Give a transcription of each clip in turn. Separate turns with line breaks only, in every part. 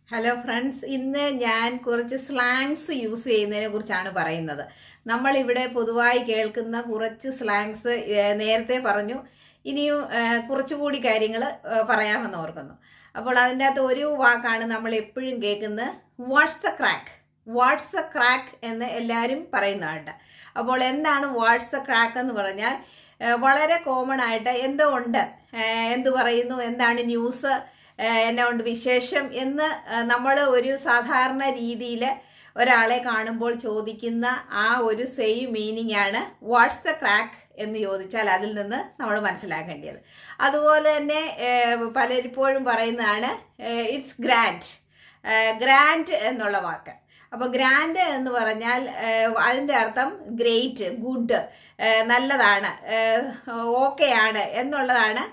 hello friends ഇന്ന് ഞാൻ കുറച്ച് സ്ലാങ്സ് യൂസ് ചെയ്യുന്നതിനെ കുറിച്ചാണ് പറയുന്നത് നമ്മളിവിടെ പൊതുവായി കേൾക്കുന്ന കുറച്ച് സ്ലാങ്സ് നേരത്തെ പറഞ്ഞു ഇനിയും ഏഹ്, കുറച്ചുകൂടി കാര്യങ്ങൾ പറയാമെന്ന് ഓർക്കുന്നു അപ്പോൾ അതിൻ്റെ അകത്ത് ഒരു വാക്കാണ് നമ്മൾ എപ്പോഴും കേൾക്കുന്നത് what's the crack what's the crack എന്ന് എല്ലാവരും പറയുന്നുണ്ട് അപ്പോൾ എന്താണ് വാട്സ് ദ ക്രാക്ക് എന്ന് പറഞ്ഞാൽ ഏഹ്, വളരെ കോമൺ ആയിട്ട് എന്തോ ഉണ്ട് ഏഹ്, എന്ത് പറയുന്നു എന്താണ് ന്യൂസ് എന്നെ കൊണ്ട് വിശേഷം എന്ന് നമ്മൾ ഒരു സാധാരണ രീതിയിൽ ഒരാളെ കാണുമ്പോൾ ചോദിക്കുന്ന ആ ഒരു സെയിം മീനിങ് ആണ് വാട്സ് ദ ക്രാക്ക് എന്ന് ചോദിച്ചാൽ അതിൽ നിന്ന് നമ്മൾ മനസ്സിലാക്കേണ്ടത് അതുപോലെ തന്നെ ഏഹ്, പലരിപ്പോഴും പറയുന്നതാണ് ഇറ്റ്സ് ഗ്രാൻഡ് ഗ്രാൻഡ് എന്നുള്ള വാക്ക് അപ്പോൾ ഗ്രാൻഡ് എന്ന് പറഞ്ഞാൽ ഏഹ്, അതിൻ്റെ അർത്ഥം ഗ്രേറ്റ് ഗുഡ് നല്ലതാണ് ഓക്കെ ആണ് എന്നുള്ളതാണ്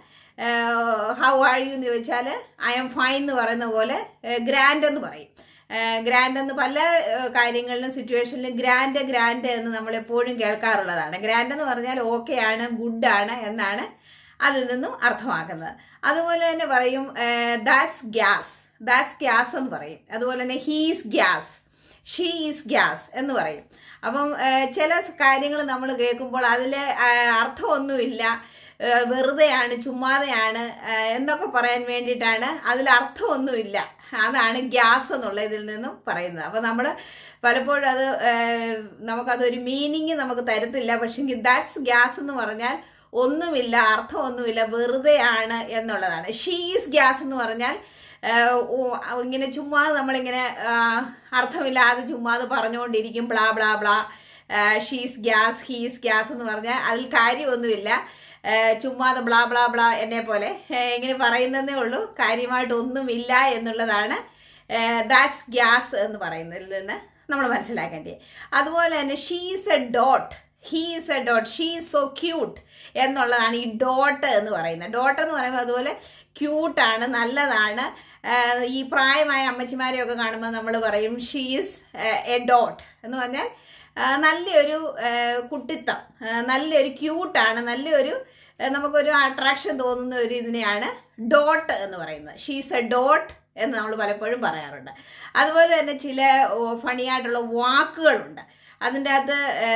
ഹൗ ആർ യു എന്ന് ചോദിച്ചാൽ ഐ എം ഫൈൻ എന്ന് പറയുന്ന പോലെ ഗ്രാൻഡ് എന്ന് പറയും ഗ്രാൻഡ് എന്ന് പല ഏഹ്, കാര്യങ്ങളിലും സിറ്റുവേഷനിലും ഗ്രാൻഡ് ഗ്രാൻഡ് എന്ന് നമ്മൾ എപ്പോഴും കേൾക്കാറുള്ളതാണ് ഗ്രാൻഡ് എന്ന് പറഞ്ഞാൽ ഓക്കെ ആണ് ഗുഡ് ആണ് എന്നാണ് അതിൽ നിന്നും അർത്ഥമാക്കുന്നത് അതുപോലെ തന്നെ പറയും ദാറ്റ്സ് ഗ്യാസ് ദാറ്റ്സ് ഗ്യാസ് എന്ന് പറയും അതുപോലെ തന്നെ he's gas she is gas എന്ന് പറയും അപ്പം ഏഹ്, ചില കാര്യങ്ങൾ നമ്മൾ കേൾക്കുമ്പോൾ അതിൽ അർത്ഥമൊന്നുമില്ല ഏഹ്, വെറുതെയാണ് ചുമ്മാതെയാണ് ഏഹ്, എന്നൊക്കെ പറയാൻ വേണ്ടിയിട്ടാണ് അതിൽ അർത്ഥമൊന്നുമില്ല അതാണ് ഗ്യാസ് എന്നുള്ള ഇതിൽ നിന്നും പറയുന്നത് അപ്പം നമ്മൾ പലപ്പോഴും അത് ഏഹ്, നമുക്കതൊരു മീനിങ് നമുക്ക് തരത്തില്ല പക്ഷെങ്കിൽ ദാറ്റ്സ് ഗ്യാസ് എന്ന് പറഞ്ഞാൽ ഒന്നുമില്ല അർത്ഥമൊന്നുമില്ല വെറുതെയാണ് എന്നുള്ളതാണ് ഷീസ് ഗ്യാസ് എന്ന് പറഞ്ഞാൽ ഏഹ്, ഓ- ഇങ്ങനെ ചുമ്മാതെ നമ്മളിങ്ങനെ ആഹ്, അർത്ഥമില്ലാതെ ചുമ്മാതെ പറഞ്ഞുകൊണ്ടിരിക്കും blah blah blah she's gas he's gas എന്ന് പറഞ്ഞാൽ അതിൽ കാര്യമൊന്നുമില്ല ഏഹ്, ചുമ്മാതെ ബ്ലാ ബ്ലാ ബ്ലാ എന്നെ പോലെ ഏഹ്, ഇങ്ങനെ പറയുന്നതേ ഉള്ളൂ കാര്യമായിട്ടൊന്നുമില്ല എന്നുള്ളതാണ് ദാറ്റ്സ് ഗ്യാസ് എന്ന് പറയുന്നതിൽ നിന്ന് നമ്മൾ മനസ്സിലാക്കേണ്ടത് അതുപോലെ തന്നെ she's a dot he's a dot she's so cute എന്നുള്ളതാണ് ഈ ഡോട്ട് എന്ന് പറയുന്നത് ഡോട്ട് എന്ന് പറയുമ്പോൾ അതുപോലെ ക്യൂട്ടാണ് നല്ലതാണ് ആഹ് ഈ പ്രായമായ അമ്മച്ചിമാരെയൊക്കെ കാണുമ്പോൾ നമ്മൾ പറയും ഷീസ് എ ഡോട്ട് എന്ന് പറഞ്ഞാൽ ആഹ് നല്ലൊരു ആഹ് കുട്ടിത്തം ആഹ് നല്ലൊരു ക്യൂട്ടാണ് നല്ലൊരു ആഹ് നമുക്കൊരു അട്രാക്ഷൻ തോന്നുന്ന ഒരു ഇതിനെയാണ് ഡോട്ട് എന്ന് പറയുന്നത് ഷീസ് എ ഡോട്ട് എന്ന് നമ്മൾ പലപ്പോഴും പറയാറുണ്ട് അതുപോലെ തന്നെ ചില ഫണിയായിട്ടുള്ള വാക്കുകളുണ്ട് അതിൻ്റെ അകത്ത്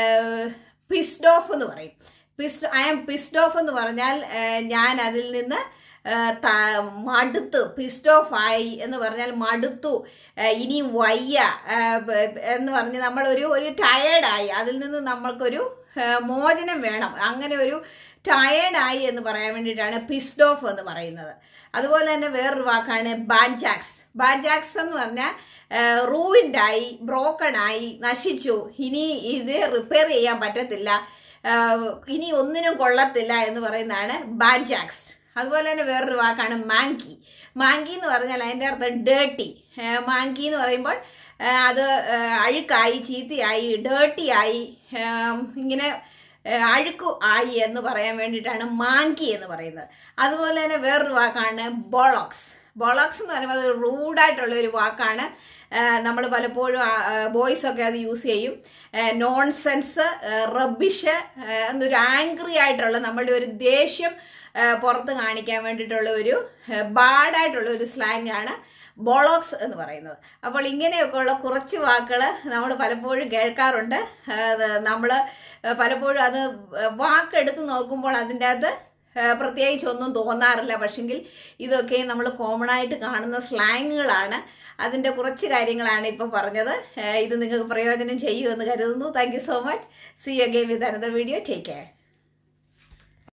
പിസ്ഡ് ഓഫ് എന്ന് പറയും pissed I am pissed off എന്ന് പറഞ്ഞാൽ ഏഹ്, ഞാൻ അതിൽ നിന്ന് ഏഹ്, ത- മടുത്തു പിസ്ഡ് ഓഫ് ആയി എന്ന് പറഞ്ഞാൽ മടുത്തു ഏഹ്, ഇനി വയ്യ ഏഹ്, ബ- എന്ന് പറഞ്ഞ് നമ്മളൊരു ഒരു ടയേർഡായി അതിൽ നിന്ന് നമ്മൾക്കൊരു ഏഹ്, മോചനം വേണം അങ്ങനെ ഒരു ടയേർഡായി എന്ന് പറയാൻ വേണ്ടിയിട്ടാണ് പിസ്ഡ് ഓഫ് എന്ന് പറയുന്നത് അതുപോലെ തന്നെ വേറൊരു വാക്കാണ് ബാൻജാക്സ് ബാൻജാക്സ് എന്ന് പറഞ്ഞാൽ റൂവിൻഡായി ബ്രോക്കൺ ആയി നശിച്ചു ഇനി ഇത് റിപ്പയർ ചെയ്യാൻ പറ്റത്തില്ല ആഹ് ഇനി ഒന്നിനും കൊള്ളത്തില്ല എന്ന് പറയുന്നതാണ് ബാൻജാക്സ് അതുപോലെ തന്നെ വേറൊരു വാക്കാണ് മാങ്കി മാങ്കി എന്ന് പറഞ്ഞാൽ അതിൻ്റെ അർത്ഥം ഡേട്ടി മാങ്കി എന്ന് പറയുമ്പോൾ ആഹ് അത് ആഹ് അഴുക്കായി ചീത്തയായി ഡേട്ടിയായി ഇങ്ങനെ ഏഹ് അഴുക്കു ആയി എന്ന് പറയാൻ വേണ്ടിയിട്ടാണ് മാങ്കി എന്ന് പറയുന്നത് അതുപോലെ തന്നെ വേറൊരു വാക്കാണ് ബോളോക്സ് ബോളോക്സ് എന്ന് പറയുമ്പോൾ അത് റൂഡായിട്ടുള്ള ഒരു വാക്കാണ് നമ്മൾ പലപ്പോഴും ബോയ്സ് ഒക്കെ അത് യൂസ് ചെയ്യും നോൺസെൻസ് റബ്ബിഷ് എന്നൊരു ആംഗ്രി ആയിട്ടുള്ള നമ്മളുടെ ഒരു ദേഷ്യം ഏഹ് പുറത്ത് കാണിക്കാൻ വേണ്ടിയിട്ടുള്ള ഒരു ബാഡായിട്ടുള്ള ഒരു സ്ലാങ് ആണ് ബോളോക്സ് എന്ന് പറയുന്നത് അപ്പോൾ ഇങ്ങനെയൊക്കെയുള്ള കുറച്ച് വാക്കുകൾ നമ്മൾ പലപ്പോഴും കേൾക്കാറുണ്ട് നമ്മൾ പലപ്പോഴും അത് വാക്കെടുത്ത് നോക്കുമ്പോൾ അതിൻ്റെ അകത്ത് ഏഹ് പ്രത്യേകിച്ച് ഒന്നും തോന്നാറില്ല പക്ഷെങ്കിൽ ഇതൊക്കെ നമ്മൾ കോമൺ ആയിട്ട് കാണുന്ന സ്ലാങ്ങുകളാണ് അതിൻ്റെ കുറച്ച് കാര്യങ്ങളാണ് ഇപ്പോൾ പറഞ്ഞത് ഏഹ് ഇത് നിങ്ങൾക്ക് പ്രയോജനം ചെയ്യുമെന്ന് കരുതുന്നു thank you so much see again with another video take care